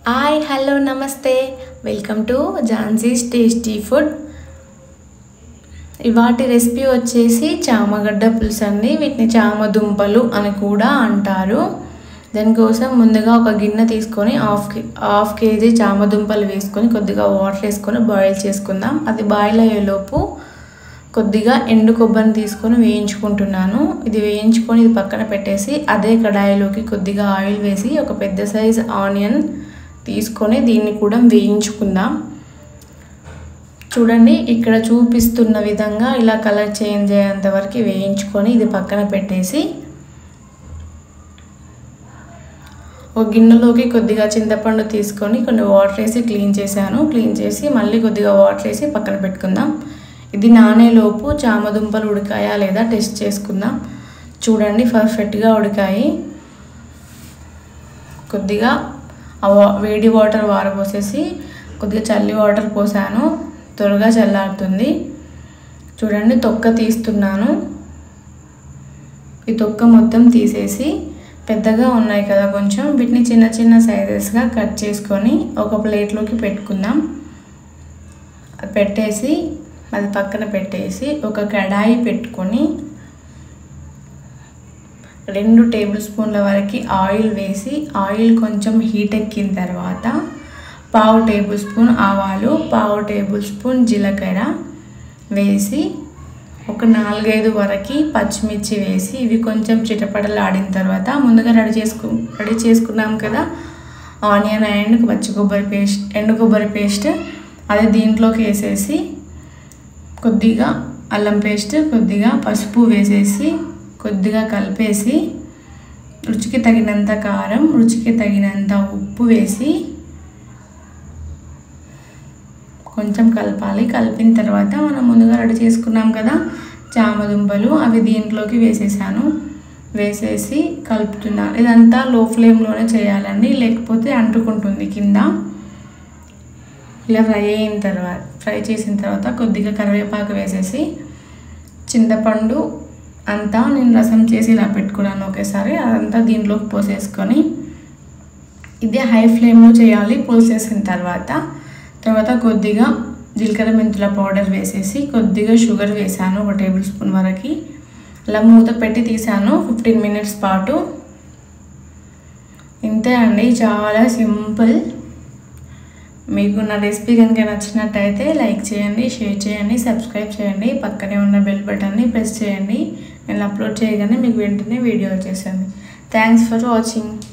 hi hello నమస్తే welcome to Jhansi's tasty food ఇవాటి recipe వచ్చేసి చామగడ్డ పులుసు అండి వీటిని చామ దుంపలు అని కూడా అంటారు దానికోసం ముందుగా ఒక గిన్నె తీసుకొని హాఫ్ కే హాఫ్ కేజీ చామ దుంపలు వేసుకొని కొద్దిగా వాటర్ వేసుకొని బాయిల్ చేసుకుందాం అది బాయిల్ అయ్యేలోపు కొద్దిగా ఎండు కొబ్బరిని తీసుకొని వేయించుకుంటున్నాను ఇది వేయించుకొని ఇది పక్కన పెట్టేసి అదే కడాయిలోకి కొద్దిగా ఆయిల్ వేసి ఒక పెద్ద సైజ్ ఆనియన్ తీసుకొని దీన్ని కూడా వేయించుకుందాం చూడండి ఇక్కడ చూపిస్తున్న విధంగా ఇలా కలర్ చేంజ్ అయ్యేంత వరకు వేయించుకొని ఇది పక్కన పెట్టేసి ఒక గిన్నెలోకి కొద్దిగా చింతపండు తీసుకొని కొన్ని వాటర్ వేసి క్లీన్ చేశాను క్లీన్ చేసి మళ్ళీ కొద్దిగా వాటర్ వేసి పక్కన పెట్టుకుందాం ఇది నానేలోపు చామదుంపలు ఉడికాయా లేదా టెస్ట్ చేసుకుందాం చూడండి పర్ఫెక్ట్గా ఉడికాయి కొద్దిగా ఆ వేడి వాటర్ వారపోసేసి కొద్దిగా చల్లి వాటర్ పోసాను త్వరగా చల్లారుతుంది చూడండి తొక్క తీస్తున్నాను ఈ తొక్క మొత్తం తీసేసి పెద్దగా ఉన్నాయి కదా కొంచెం వీటిని చిన్న చిన్న సైజెస్గా కట్ చేసుకొని ఒక ప్లేట్లోకి పెట్టుకుందాం పెట్టేసి అది పక్కన పెట్టేసి ఒక కడాయి పెట్టుకొని రెండు టేబుల్ స్పూన్ల వరకు ఆయిల్ వేసి ఆయిల్ కొంచెం హీట్ ఎక్కిన తర్వాత పావు టేబుల్ స్పూన్ ఆవాలు పావు టేబుల్ స్పూన్ జీలకర్ర వేసి ఒక నాలుగైదు వరకు పచ్చిమిర్చి వేసి ఇవి కొంచెం చిటపటలాడిన తర్వాత ముందుగా రెడీ చేసుకు రెడీ చేసుకున్నాం కదా ఆనియన్ అండ్ పచ్చి కొబ్బరి పేస్ట్ ఎండు కొబ్బరి పేస్ట్ అది దీంట్లోకి వేసేసి కొద్దిగా అల్లం పేస్ట్ కొద్దిగా పసుపు వేసేసి కొద్దిగా కలిపేసి రుచికి తగినంత కారం రుచికి తగినంత ఉప్పు వేసి కొంచెం కలపాలి కలిపిన తర్వాత మనం ముందుగా రెడీ చేసుకున్నాం కదా చామదుంపలు అవి దీంట్లోకి వేసేసాను వేసేసి కలుపుతున్నాను ఇదంతా లో ఫ్లేమ్లోనే చేయాలండి లేకపోతే అంటుకుంటుంది కింద ఇలా ఫ్రై అయిన తర్వాత ఫ్రై చేసిన తర్వాత కొద్దిగా కరివేపాకు వేసేసి చింతపండు అంతా నేను రసం చేసి ఇలా పెట్టుకున్నాను ఒకేసారి అదంతా దీంట్లోకి పోసేసుకొని ఇది హై ఫ్లేమ్లో చేయాలి పోసేసిన తర్వాత తర్వాత కొద్దిగా జీలకర్ర మెంతుల పౌడర్ వేసేసి కొద్దిగా షుగర్ వేసాను ఒక టేబుల్ స్పూన్ వరకు అలా మూత పెట్టి తీసాను ఫిఫ్టీన్ మినిట్స్ పాటు ఇంతే అండి చాలా సింపుల్ మీకు నా రెసిపీ కనుక నచ్చినట్టయితే లైక్ చేయండి షేర్ చేయండి సబ్స్క్రైబ్ చేయండి పక్కనే ఉన్న బెల్ బటన్ని ప్రెస్ చేయండి నేను అప్లోడ్ చేయగానే మీకు వెంటనే వీడియో వచ్చేసండి థ్యాంక్స్ ఫర్ వాచింగ్